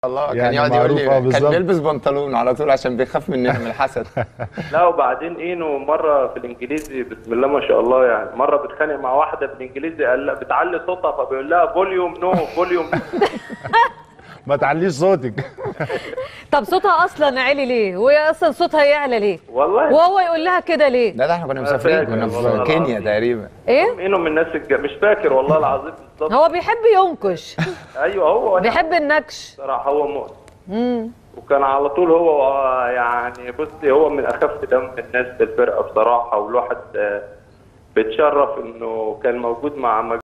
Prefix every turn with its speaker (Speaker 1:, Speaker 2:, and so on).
Speaker 1: الله كان
Speaker 2: يعني
Speaker 1: يقعد يقول
Speaker 2: معروف،
Speaker 1: لي
Speaker 2: آه،
Speaker 1: كان
Speaker 2: بالظبط.
Speaker 1: بيلبس بنطلون على طول عشان بيخاف مننا من الحسد
Speaker 3: لا وبعدين اينو مره في الانجليزي بسم الله ما شاء الله يعني مره بيتخانق مع واحده بالانجليزي قال لها بتعلي صوتها فبيقول لها فوليوم نو فوليوم
Speaker 2: ما تعليش صوتك
Speaker 4: طب صوتها اصلا عالي ليه وهي اصلا صوتها يعلى ليه
Speaker 3: والله
Speaker 4: وهو يقول لها كده ليه
Speaker 1: ده ده احنا كنا مسافرين
Speaker 3: فاكر
Speaker 1: كنا
Speaker 3: والله
Speaker 1: في كينيا
Speaker 3: العظيم.
Speaker 1: تقريبا
Speaker 4: ايه
Speaker 3: اينو من الناس الج... مش فاكر والله العظيم بالظبط
Speaker 4: هو بيحب ينكش
Speaker 3: ايوه هو
Speaker 4: بيحب النكش
Speaker 3: صراحه هو مؤذي
Speaker 4: امم
Speaker 3: وكان على طول هو آه، يعني بصي هو من اخف دم الناس في الفرقه بصراحه والواحد آه، بيتشرف انه كان موجود مع